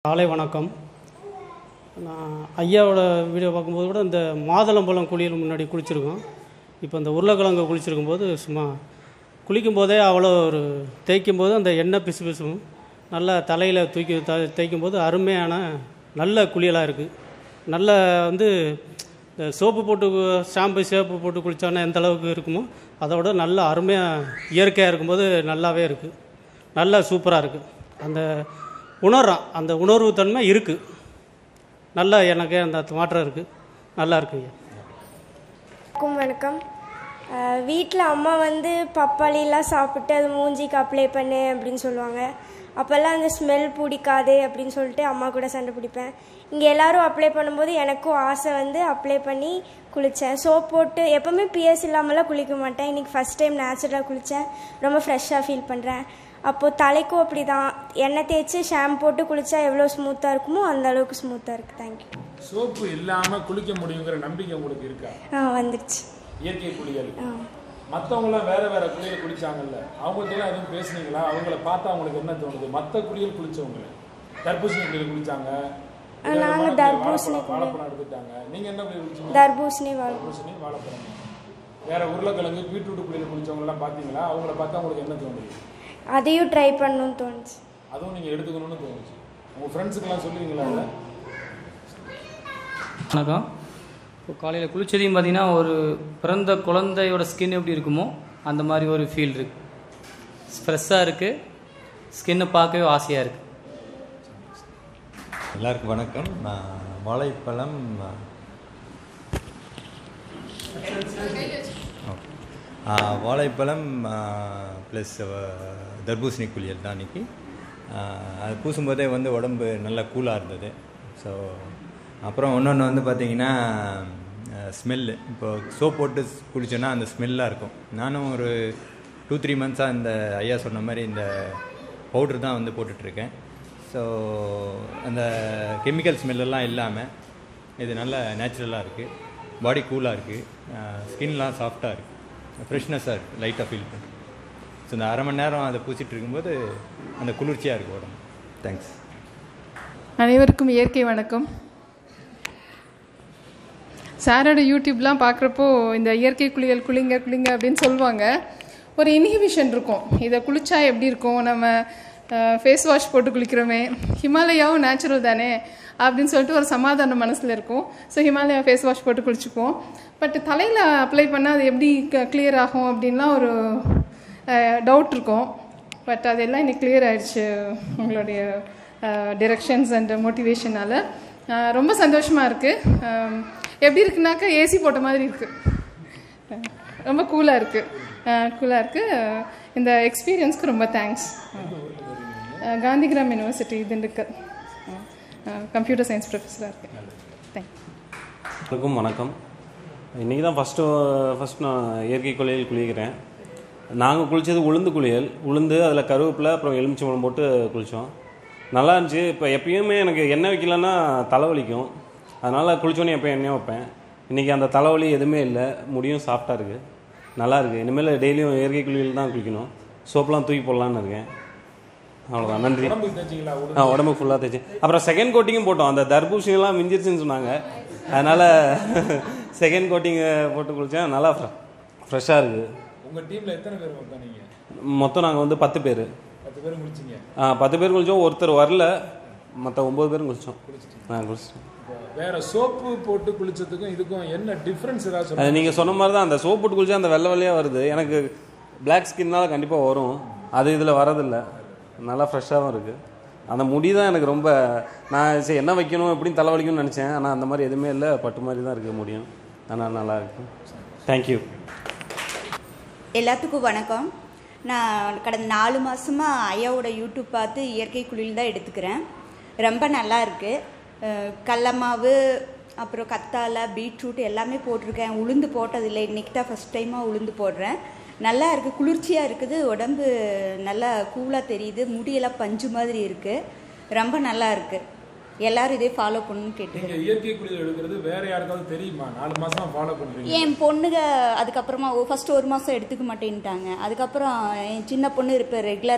காலை வணக்கம் நான் ஐயாவோட வீடியோ பார்க்கும்போது கூட இந்த மாதுளம்பழம் குளியல் முன்னாடி குளிச்சிருக்கோம் இப்போ இந்த உருளைக்கிழங்கு குளிச்சிருக்கும் போது சும்மா குளிக்கும் போதே அவ்வளோ ஒரு தேய்க்கும் போது அந்த எண்ணெய் பிசு பிசும் நல்லா தலையில் தூக்கி த தேய்க்கும் போது அருமையான நல்ல குளியலாக இருக்குது நல்ல வந்து இந்த சோப்பு போட்டு ஷாம்பு சேப்பு போட்டு குளித்தோன்னா எந்த அளவுக்கு இருக்குமோ அதை விட நல்ல அருமையாக இயற்கையாக இருக்கும்போது நல்லாவே இருக்குது நல்லா சூப்பராக இருக்குது அந்த உணர்றான் அந்த உணர்வு தன்மை இருக்குது நல்லா எனக்கு அந்த மாற்றம் இருக்குது நல்லா இருக்குங்க வணக்கம் வணக்கம் வீட்டில் அம்மா வந்து பப்பாளிலாம் சாப்பிட்டு அது மூஞ்சிக்கு அப்ளை பண்ணு அப்படின்னு சொல்லுவாங்க அப்போல்லாம் அந்த ஸ்மெல் பிடிக்காது அப்படின்னு சொல்லிட்டு அம்மா கூட சண்டை பிடிப்பேன் இங்கே எல்லாரும் அப்ளை பண்ணும்போது எனக்கும் ஆசை வந்து அப்ளை பண்ணி குளித்தேன் சோப் போட்டு எப்போவுமே பிஎஸ் இல்லாமலாம் குளிக்க மாட்டேன் இன்றைக்கி ஃபஸ்ட் டைம் நேச்சுரலாக குளித்தேன் ரொம்ப ஃப்ரெஷ்ஷாக ஃபீல் பண்ணுறேன் அப்போது தலைக்கும் அப்படி தான் எண்ணெய் தேய்ச்சி ஷாம்பு போட்டு குளித்தா எவ்வளோ ஸ்மூத்தாக இருக்குமோ அந்த அளவுக்கு ஸ்மூத்தாக இருக்குது தேங்க்யூ சோப்பு இல்லாம குளிக்க முடியுங்கிற நம்பிக்கை உங்களுக்கு இருக்கா ஆ வந்துடுச்சு இயற்கை குளியல் ஆ மற்றவங்களாம் வேற வேற குளியல் குளிச்சாங்கல்ல அவங்கள்ட்ட எதுவும் பேசுனீங்களா அவங்கள பார்த்தா அவங்களுக்கு என்ன தோணுது மற்ற குளியல் குளிச்சவங்க தர்பூசணி குளியல் குளிச்சாங்க நாங்க தர்பூசணி குளியல். வாழைப்பழம் எடுத்துட்டாங்க நீங்க என்ன குளியல் குளிச்சீங்க தர்பூசணி வாழை தர்பூசணி வாழைப்பழம் வேற உருளைக்கிழங்கு பீட்ரூட் குளியல் குளிச்சவங்க எல்லாம் பாத்தீங்களா அவங்கள பார்த்தா உங்களுக்கு என்ன தோணுது அதையும் ட்ரை பண்ணணும்னு தோணுச்சு அதுவும் நீங்க எடுத்துக்கணும்னு தோணுச்சு உங்க ஃப்ரெண்ட்ஸுக்கெல்லாம் சொல்லுவீங்களா அதை வணக்கம் இப்போ காலையில் குளிச்சதையும் பார்த்தீங்கன்னா ஒரு பிறந்த குழந்தையோட ஸ்கின் எப்படி இருக்குமோ அந்த மாதிரி ஒரு ஃபீல் இருக்கு ஃப்ரெஷ்ஷாக இருக்குது ஸ்கின்னை பார்க்கவே ஆசையாக இருக்குது எல்லாருக்கும் வணக்கம் நான் வாழைப்பழம் ஆ, வாழைப்பழம் ப்ளஸ் தர்பூசணி குளியல் தான் அன்றைக்கி அது பூசும்போதே வந்து உடம்பு நல்லா கூலாக இருந்தது ஸோ அப்புறம் இன்னொன்று வந்து பார்த்திங்கன்னா ஸ்மெல்லு இப்போ சோப் போட்டு குளிச்சோன்னா அந்த ஸ்மெல்லாக இருக்கும் நானும் ஒரு டூ த்ரீ மந்த்ஸாக இந்த ஐயா சொன்ன மாதிரி இந்த பவுட்ரு தான் வந்து போட்டுட்ருக்கேன் ஸோ அந்த கெமிக்கல் ஸ்மெல்லாம் இல்லாமல் இது நல்ல நேச்சுரலாக இருக்குது பாடி கூலாக இருக்குது ஸ்கின்லாம் சாஃப்டாக இருக்குது ஃப்ரெஷ்னஸாக இருக்குது லைட்டாக ஃபீல் பண்ணி ஸோ இந்த அரை மணி நேரம் அதை பூசிட்டு இருக்கும்போது அந்த குளிர்ச்சியாக இருக்குது உடம்பு தேங்க்ஸ் அனைவருக்கும் இயற்கை வணக்கம் சாரோட யூடியூப்லாம் பார்க்குறப்போ இந்த இயற்கை குளியல் குளிங்க குளிங்க அப்படின்னு சொல்லுவாங்க ஒரு இன்ஹிபிஷன் இருக்கும் இதை குளிச்சா எப்படி இருக்கும் நம்ம ஃபேஸ் வாஷ் போட்டு குளிக்கிறோமே ஹிமாலயாவும் நேச்சுரல் தானே அப்படின்னு சொல்லிட்டு ஒரு சமாதானம் மனசில் இருக்கும் ஸோ ஹிமாலயா ஃபேஸ் வாஷ் போட்டு குளிச்சுப்போம் பட் தலையில் அப்ளை பண்ணால் அது எப்படி கிளியர் ஆகும் அப்படின்லாம் ஒரு டவுட் இருக்கும் பட் அதெல்லாம் இன்னைக்கு கிளியர் ஆயிடுச்சு உங்களுடைய டிரெக்ஷன்ஸ் அண்ட் மோட்டிவேஷனால் ரொம்ப சந்தோஷமாக இருக்குது எப்படி இருக்குனாக்கா ஏசி போட்ட மாதிரி இருக்குது ரொம்ப கூலாக இருக்குது கூலாக இருக்குது இந்த எக்ஸ்பீரியன்ஸ்க்கு ரொம்ப thanks Gandhigram university Dindigul computer science ப்ரொஃபஸராக இருக்கேன் தேங்க்யூ எல்லாருக்கும் வணக்கம் இன்றைக்கி தான் ஃபஸ்ட்டு ஃபஸ்ட் நான் இயற்கை குளியல் குளிக்கிறேன் நாங்கள் குளித்தது உளுந்து குளியல் உளுந்து அதில் கருவேப்பிலை அப்புறம் எலுமிச்சம்பழம் போட்டு குளித்தோம் நல்லா இருந்துச்சு இப்போ எப்பயுமே எனக்கு எண்ணெய் வைக்கலன்னா தலைவலிக்கும் அதனால் குளித்தோன்னே எப்போ எண்ணெய் வைப்பேன் இன்றைக்கி அந்த தலைவலி எதுவுமே இல்லை முடியும் சாஃப்டாக இருக்குது நல்லா இருக்குது இனிமேல் டெய்லியும் இயற்கை குளியல் தான் குளிக்கணும் சோப்பெலாம் தூக்கி போடலான்னு இருக்கேன் அவ்வளோதான் நன்றி உடம்புக்கு தேய்ச்சிங்களா ஆ உடம்புக்கு ஃபுல்லாக தேய்ச்சி அப்புறம் செகண்ட் கோட்டிங்கும் போட்டோம் அந்த தர்பூசணிலாம் மிஞ்சிருச்சுன்னு சொன்னாங்க அதனால் செகண்ட் கோட்டிங் போட்டு குளித்தேன் நல்லா ஃப்ரெஷ்ஷாக இருக்குது உங்க டீம்ல எத்தனை பேர் இருக்கா நீங்க மொத்தம் நாங்கள் வந்து பத்து பேர் பத்து பேர் முடிச்சீங்க ஆ பத்து பேர் குளித்தோம் ஒருத்தர் வரல மற்ற ஒம்பது பேரும் குளித்தோம் ஆ குளிச்சிட்டோம் இப்போ வேற சோப்பு போட்டு குளிச்சதுக்கும் இதுக்கும் என்ன டிஃபரன்ஸ் ஏதாவது அது சொல்லுங்க நீங்கள் சொன்ன மாதிரி தான் அந்த சோப் போட்டு குளிச்சா அந்த வெள்ளை வெள்ளையாக வருது எனக்கு பிளாக் ஸ்கின்னால் கண்டிப்பாக வரும் அது இதில் வரதில்லை நல்லா ஃப்ரெஷ்ஷாகவும் இருக்குது அந்த முடி தான் எனக்கு ரொம்ப நான் சரி என்ன வைக்கணும் எப்படின்னு தலைவலிக்கும்னு நினச்சேன் ஆனால் அந்த மாதிரி எதுவுமே இல்லை பட்டு மாதிரி தான் இருக்குது முடியும் ஆனால் நல்லா இருக்கு தேங்க்யூ எல்லாத்துக்கும் வணக்கம் நான் கடந்த நாலு மாதமாக ஐயாவோட யூடியூப் பார்த்து இயற்கை குளியல் தான் எடுத்துக்கிறேன் ரொம்ப நல்லா இருக்குது கடல மாவு அப்புறம் கத்தாழை பீட்ரூட் எல்லாமே போட்டிருக்கேன் உளுந்து போட்டதில்லை இன்றைக்கி தான் ஃபஸ்ட் டைமாக உளுந்து போடுறேன் நல்லா இருக்குது குளிர்ச்சியாக இருக்குது உடம்பு நல்லா கூலாக தெரியுது முடியெல்லாம் பஞ்சு மாதிரி இருக்குது ரொம்ப நல்லா இருக்குது எல்லாரும் இதே ஃபாலோ பண்ணணும்னு கேட்டுக்கிறேன் நீங்க இயற்கை குளியல் எடுக்கிறது வேற யாருக்காவது தெரியுமா நாலு மாசமா ஃபாலோ பண்றீங்க என் பொண்ணுங்க அதுக்கப்புறமா ஃபர்ஸ்ட் ஒரு மாதம் எடுத்துக்க மாட்டேன்ட்டாங்க அதுக்கப்புறம் என் சின்ன பொண்ணு இப்போ ரெகுலராக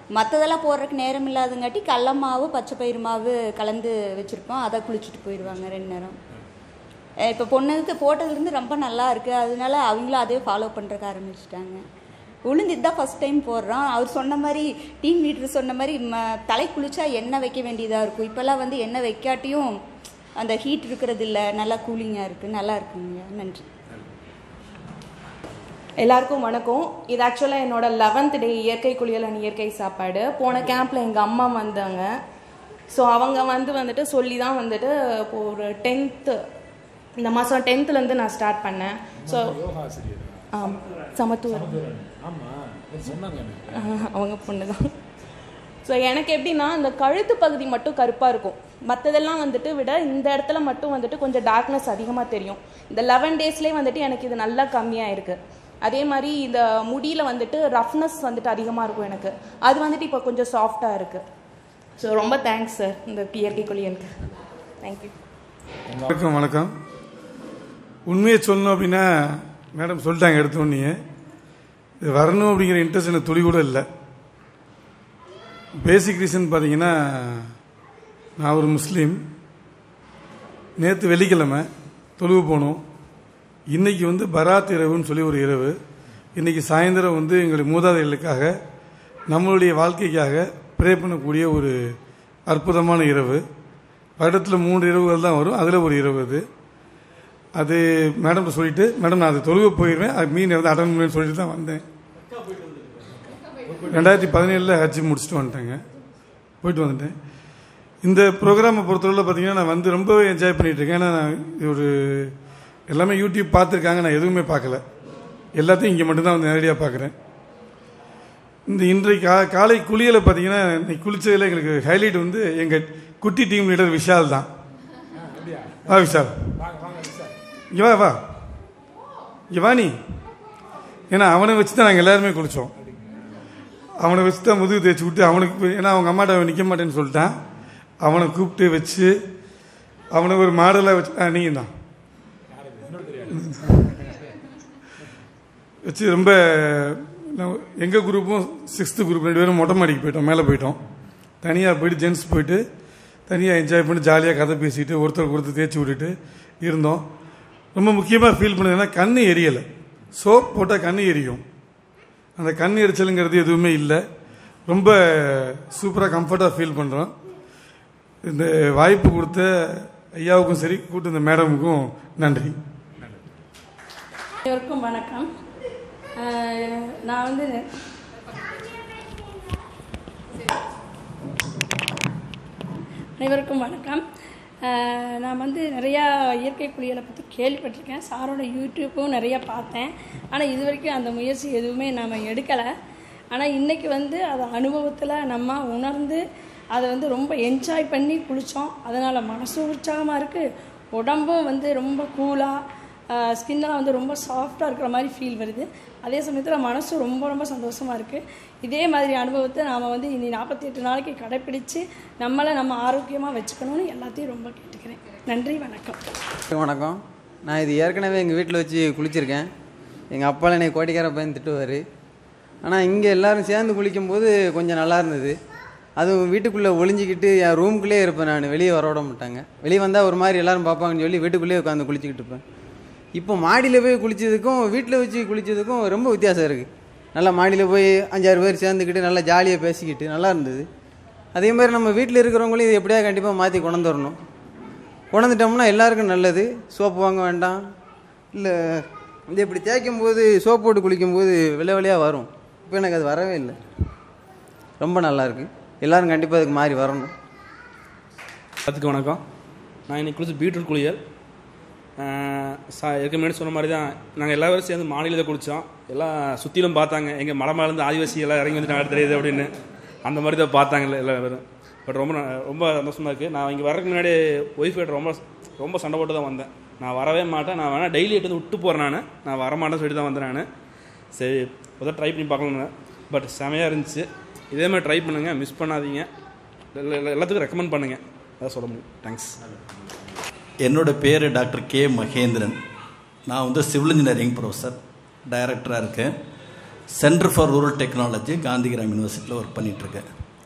மற்றதெல்லாம் போடுறதுக்கு நேரம் இல்லாதங்காட்டி கடல மாவு பச்சை பயிறு மாவு கலந்து வச்சுருப்போம் அதை குளிச்சுட்டு போயிடுவாங்க ரெண்டு நேரம் இப்போ பொண்ணுக்கு போட்டதுலேருந்து ரொம்ப நல்லா இருக்குது அதனால அவங்களும் அதே ஃபாலோ பண்ணுறக்கு ஆரம்பிச்சிட்டாங்க உளுந்து இதுதான் ஃபஸ்ட் டைம் போடுறோம் அவர் சொன்ன மாதிரி டீம் லீடர் சொன்ன மாதிரி ம தலை குளிச்சா எண்ணெய் வைக்க வேண்டியதாக இருக்கும் இப்போல்லாம் வந்து எண்ணெய் வைக்காட்டியும் அந்த ஹீட் இருக்கிறது இல்லை நல்லா கூலிங்காக இருக்குது நல்லா இருக்குங்க நன்றி எல்லாருக்கும் வணக்கம் இது ஆக்சுவலாக என்னோட லெவன்த் டே இயற்கை குளியல் அண்ட் இயற்கை சாப்பாடு போன கேம்பில் எங்கள் அம்மா வந்தாங்க ஸோ அவங்க வந்து வந்துட்டு சொல்லி தான் வந்துட்டு இப்போ ஒரு டென்த்து இந்த மாதம் டென்த்துலேருந்து நான் ஸ்டார்ட் பண்ணேன் ஸோ யோகா ஆசிரியர் ஆம் சமத்துவம் ஆமா இது சொன்னாங்க எனக்கு ஆஹ், அவங்க பொண்ணு தான் ஸோ எனக்கு எப்படின்னா இந்த கழுத்து பகுதி மட்டும் கருப்பாக இருக்கும் மற்றதெல்லாம் வந்துட்டு விட இந்த இடத்துல மட்டும் வந்துட்டு கொஞ்சம் டார்க்னஸ் அதிகமாக தெரியும் இந்த லெவன் டேஸ்லேயே வந்துட்டு எனக்கு இது நல்லா கம்மியாக இருக்குது அதே மாதிரி இந்த முடியில் வந்துட்டு ரஃப்னஸ் வந்துட்டு அதிகமாக இருக்கும் எனக்கு அது வந்துட்டு இப்போ கொஞ்சம் சாஃப்டாக இருக்குது ஸோ ரொம்ப தேங்க்ஸ் சார் இந்த இயற்கை குளியலுக்கு தேங்க்யூ வணக்கம் வணக்கம் உண்மையை சொல்லணும் அப்படின்னா மேடம் சொல்லிட்டாங்க எடுத்த உடனே இது வரணும் அப்படிங்கிற இன்ட்ரெஸ்ட் எனக்கு துளி கூட இல்லை பேசிக் ரீசன் பார்த்தீங்கன்னா நான் ஒரு முஸ்லீம் நேற்று வெள்ளிக்கிழமை தொழுவு போனோம் இன்னைக்கு வந்து பராத் இரவுன்னு சொல்லி ஒரு இரவு இன்னைக்கு சாயந்தரம் வந்து எங்களுடைய மூதாதைகளுக்காக நம்மளுடைய வாழ்க்கைக்காக ப்ரே பண்ணக்கூடிய ஒரு அற்புதமான இரவு வருடத்தில் மூன்று இரவுகள் தான் வரும் அதில் ஒரு இரவு அது அது மேடம் சொல்லிட்டு மேடம் நான் அது தொழுவ போயிடுவேன் அது மீன் வந்து அட்டன் பண்ணுவேன்னு சொல்லிட்டு தான் வந்தேன் ரெண்டாயிரத்தி பதினேழில் ஹஜ் முடிச்சுட்டு வந்துட்டேங்க போயிட்டு வந்துட்டேன் இந்த ப்ரோக்ராமை பொறுத்தவரை பார்த்தீங்கன்னா நான் வந்து ரொம்பவே என்ஜாய் பண்ணிட்டு இருக்கேன் ஏன்னா நான் இது ஒரு எல்லாமே யூடியூப் பார்த்துருக்காங்க நான் எதுவுமே பார்க்கல எல்லாத்தையும் இங்கே மட்டும்தான் வந்து நேரடியாக பார்க்குறேன் இந்த இன்றைக்கு கா காலை குளியலை பார்த்தீங்கன்னா இன்னைக்கு குளிச்சதில் எங்களுக்கு ஹைலைட் வந்து எங்கள் குட்டி டீம் லீடர் விஷால் தான் வா விஷால் இங்கே வா வா இங்கே வா நீ ஏன்னா அவனை வச்சு தான் நாங்கள் எல்லாருமே குளித்தோம் அவனை வச்சு தான் முதுகு தேய்ச்சி விட்டு அவனுக்கு ஏன்னா அவங்க அம்மாட்ட அவன் நிற்க மாட்டேன்னு சொல்லிட்டான் அவனை கூப்பிட்டு வச்சு அவனை ஒரு மாடலாக வச்சு ஆ நீங்கள் தான் வச்சு ரொம்ப எங்கள் குரூப்பும் சிக்ஸ்த்து குரூப் ரெண்டு பேரும் மொட்டை மாடிக்கு போயிட்டோம் மேலே போயிட்டோம் தனியாக போயிட்டு ஜென்ஸ் போயிட்டு தனியாக என்ஜாய் பண்ணி ஜாலியாக கதை பேசிட்டு ஒருத்தருக்கு ஒருத்தர் தேய்ச்சி விட்டுட்டு இருந்தோம் ரொம்ப முக்கியமாக ஃபீல் பண்ணதுன்னா கண் எரியலை சோப் போட்டால் கண் எரியும் அந்த கண் எரிச்சலுங்கிறது எதுவுமே இல்லை ரொம்ப சூப்பராக கம்ஃபர்ட்டாக ஃபீல் பண்ணுறோம் இந்த வாய்ப்பு கொடுத்த ஐயாவுக்கும் சரி கூட்டு இந்த மேடமுக்கும் நன்றி அனைவருக்கும் வணக்கம் அஹ், நான் வந்து அனைவருக்கும் வணக்கம் அஹ், நான் வந்து நிறையா இயற்கை குளியலை பற்றி கேள்விப்பட்டிருக்கேன் சாரோட யூடியூப்பும் நிறையா பார்த்தேன் ஆனால் இது வரைக்கும் அந்த முயற்சி எதுவுமே நாம் எடுக்கலை ஆனால் இன்றைக்கி வந்து அதை அனுபவத்தில் நம்ம உணர்ந்து அதை வந்து ரொம்ப என்ஜாய் பண்ணி குளித்தோம் அதனால் மனசும் உற்சாகமாக இருக்குது உடம்பும் வந்து ரொம்ப கூலாக ஸ்கின்னெல்லாம் வந்து ரொம்ப சாஃப்டாக இருக்கிற மாதிரி ஃபீல் வருது அதே சமயத்தில் மனசும் ரொம்ப ரொம்ப சந்தோஷமாக இருக்குது இதே மாதிரி அனுபவத்தை நாம் வந்து இனி நாற்பத்தி எட்டு நாளைக்கு கடைப்பிடிச்சு நம்மளை நம்ம ஆரோக்கியமாக வச்சுக்கணும்னு எல்லாத்தையும் ரொம்ப கேட்டுக்கிறேன் நன்றி வணக்கம் வணக்கம் நான் இது ஏற்கனவே எங்கள் வீட்டில் வச்சு குளிச்சிருக்கேன் எங்கள் அப்பாலாம் என்னை கோட்டிக்கார பையன் திட்டுவார் ஆனால் இங்கே எல்லாரும் சேர்ந்து குளிக்கும்போது கொஞ்சம் நல்லா இருந்தது அதுவும் வீட்டுக்குள்ளே ஒளிஞ்சிக்கிட்டு என் ரூமுக்குள்ளேயே இருப்பேன் நான் வெளியே வர விட மாட்டாங்க வெளியே வந்தால் ஒரு மாதிரி எல்லாரும் பார்ப்பாங்கன்னு சொல்லி வீட்டுக்குள்ளேயே உட்காந்து குளிச்சுக்கிட்டு இருப்பேன் இப்போ மாடியில் போய் குளிச்சதுக்கும் வீட்டில் வச்சு குளிச்சதுக்கும் ரொம்ப வித்தியாசம் இருக்குது நல்லா மாடியில் போய் அஞ்சாறு பேர் சேர்ந்துக்கிட்டு நல்லா ஜாலியாக பேசிக்கிட்டு நல்லா இருந்தது அதே மாதிரி நம்ம வீட்டில் இருக்கிறவங்களையும் இது எப்படியா கண்டிப்பாக மாற்றி கொண்டு வரணும் கொண்டுட்டோம்னா எல்லாருக்கும் நல்லது சோப்பு வாங்க வேண்டாம் இல்லை இது இப்படி தேய்க்கும் போது சோப்பு போட்டு குளிக்கும்போது வெள்ளை வெள்ளையாக வரும் இப்போ எனக்கு அது வரவே இல்லை ரொம்ப நல்லா இருக்கு எல்லாரும் கண்டிப்பாக அதுக்கு மாறி வரணும் அதுக்கு வணக்கம் நான் இன்னைக்கு குளிச்ச பீட்ரூட் குளியல் அஹ் சா இருக்க முன்னாடி சொன்ன மாதிரி தான் நாங்கள் எல்லாரும் சேர்ந்து மாநிலத்தில் குளித்தோம் எல்லாம் சுற்றிலும் பார்த்தாங்க எங்கள் மலை மேலேருந்து ஆதிவாசி எல்லாம் இறங்கி வந்துட்டாங்க தெரியுது அப்படின்னு அந்த மாதிரி தான் பார்த்தாங்கல்ல எல்லா பேரும் பட் ரொம்ப ந- ரொம்ப சந்தோஷமாக இருக்குது நான் இங்கே வரதுக்கு முன்னாடி ஒய்ஃப் கிட்ட ரொம்ப ரொம்ப சண்டை போட்டு தான் வந்தேன் நான் வரவே மாட்டேன் நான் வேணால் டெய்லி எடுத்து வந்து விட்டு போகிறேன் நான் நான் வரமாட்டேன்னு சொல்லிட்டு தான் வந்தேன் நான் சரி ஒரு ட்ரை பண்ணி பார்க்கலாம்னு பட் செமையாக இருந்துச்சு இதே மாதிரி ட்ரை பண்ணுங்கள் மிஸ் பண்ணாதீங்க எல்லா- எல்லா- எல்லாத்துக்கும் ரெக்கமெண்ட் பண்ணுங்கள் அதான் சொல்ல முடியும் தேங்க்ஸ் என்னோட பேர் டாக்டர் கே மகேந்திரன் நான் வந்து சிவில் இன்ஜினியரிங் ப்ரொஃபஸர் டைரக்டராக இருக்கேன் centre for rural technology Gandhigram யூனிவர்சிட்டியில் ஒர்க் பண்ணிகிட்ருக்கேன்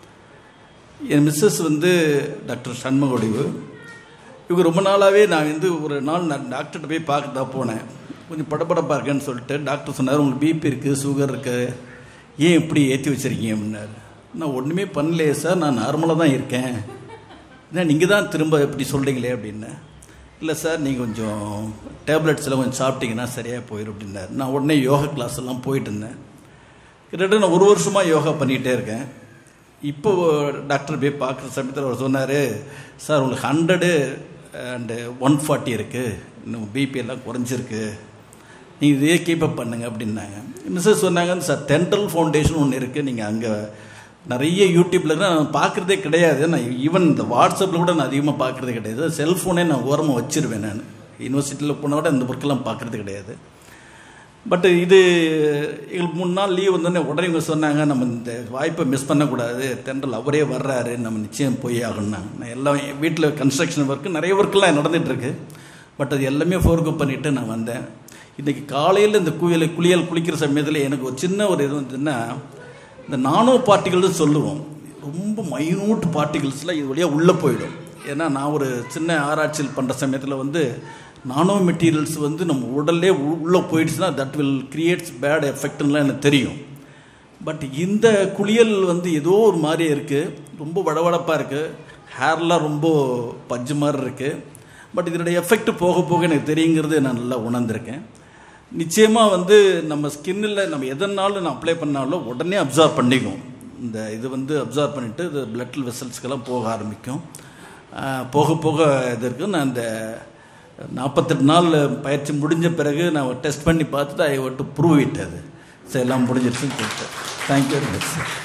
என் மிஸ்ஸஸ் வந்து டாக்டர் சண்முகொடிவு இவங்க ரொம்ப நாளாகவே நான் வந்து ஒரு நாள் நான் டாக்டர்கிட்ட போய் பார்க்க தான் போனேன் கொஞ்சம் படபடப்பாக இருக்கேன்னு சொல்லிட்டு டாக்டர் சொன்னார் உங்களுக்கு பிபி இருக்குது சுகர் இருக்குது ஏன் இப்படி ஏற்றி வச்சுருக்கீங்க அப்படின்னாரு நான் ஒன்றுமே பண்ணலையே சார் நான் நார்மலாக தான் இருக்கேன் என்ன நீங்கள் தான் திரும்ப இப்படி சொல்கிறீங்களே அப்படின்னேன் இல்லை சார் நீங்கள் கொஞ்சம் டேப்லெட்ஸ் எல்லாம் கொஞ்சம் சாப்பிட்டீங்கன்னா சரியாக போயிடும் அப்படின்னாரு நான் உடனே யோகா கிளாஸ் எல்லாம் போயிட்டு இருந்தேன் கிட்டத்தட்ட நான் ஒரு வருஷமாக யோகா பண்ணிகிட்டே இருக்கேன் இப்போ டாக்டர் போய் பார்க்குற சமயத்தில் அவர் சொன்னார் சார் உங்களுக்கு ஹண்ட்ரடு அண்டு ஒன் ஃபார்ட்டி இருக்குது இன்னும் பிபி எல்லாம் குறைஞ்சிருக்கு நீங்கள் இதே கீப்பப் பண்ணுங்க அப்படின்னாங்க மிஸ்ஸஸ் சொன்னாங்க சார் தென்ட்ரல் ஃபவுண்டேஷன் ஒன்று இருக்குது நீங்கள் அங்கே நிறைய யூடியூப்பில் நான் பார்க்குறதே கிடையாது நான் ஈவன் இந்த வாட்ஸ்அப்பில் கூட நான் அதிகமாக பார்க்குறதே கிடையாது செல்ஃபோனே நான் ஓரமாக வச்சிருவேன் நான் யூனிவர்சிட்டியில் போன விட இந்த ஒர்க்கெல்லாம் பார்க்குறது கிடையாது பட் இது எங்களுக்கு மூணு நாள் லீவ் வந்தோடனே உடனே இவங்க சொன்னாங்க நம்ம இந்த வாய்ப்பை மிஸ் பண்ணக்கூடாது தென்றல் அவரே வர்றாரு நம்ம நிச்சயம் போய் ஆகணும்னாங்க நான் எல்லாம் வீட்டில் கன்ஸ்ட்ரக்ஷன் ஒர்க்கு நிறைய ஒர்க்கெல்லாம் நடந்துகிட்ருக்கு பட் அது எல்லாமே ஃபோர்கோ பண்ணிவிட்டு நான் வந்தேன் இன்றைக்கி காலையில் இந்த குயல் குளியல் குளிக்கிற சமயத்தில் எனக்கு ஒரு சின்ன ஒரு இது வந்துன்னா இந்த நானோ பார்ட்டிகள்னு சொல்லுவோம் ரொம்ப மைனூட் பார்ட்டிகல்ஸ்லாம் இது வழியாக உள்ளே போயிடும் ஏன்னா நான் ஒரு சின்ன ஆராய்ச்சியில் பண்ணுற சமயத்தில் வந்து நானோ மெட்டீரியல்ஸ் வந்து நம்ம உடல்லே உ- உள்ளே போயிடுச்சுன்னா தட் வில் கிரியேட்ஸ் பேட் எஃபெக்ட்லாம் எனக்கு தெரியும் பட் இந்த குளியல் வந்து ஏதோ ஒரு மாதிரி இருக்குது ரொம்ப வடவடப்பாக இருக்குது ஹேர்லாம் ரொம்ப பஞ்சு மாதிரி இருக்குது பட் இதனுடைய எஃபெக்ட் போக போக எனக்கு தெரியுங்கிறது நான் நல்லா உணர்ந்திருக்கேன் நிச்சயமாக வந்து நம்ம ஸ்கின்னில் நம்ம எதனாலும் நான் அப்ளை பண்ணாலும் உடனே அப்சார்ப் பண்ணிக்கும் இந்த இது வந்து அப்சார்ப் பண்ணிவிட்டு இது பிளட் வெசல்ஸ்க்கெல்லாம் போக ஆரம்பிக்கும் ஆஹ் போக போக இது இருக்குது நான் இந்த நாற்பத்தெட்டு நாள் பயிற்சி முடிஞ்ச பிறகு நான் டெஸ்ட் பண்ணி பார்த்துட்டு ஐ வட்டு ப்ரூவ் இட் அது ஸோ எல்லாம் முடிஞ்சிருச்சுன்னு சொல்லிட்டேன் தேங்க்யூ வெரி மச்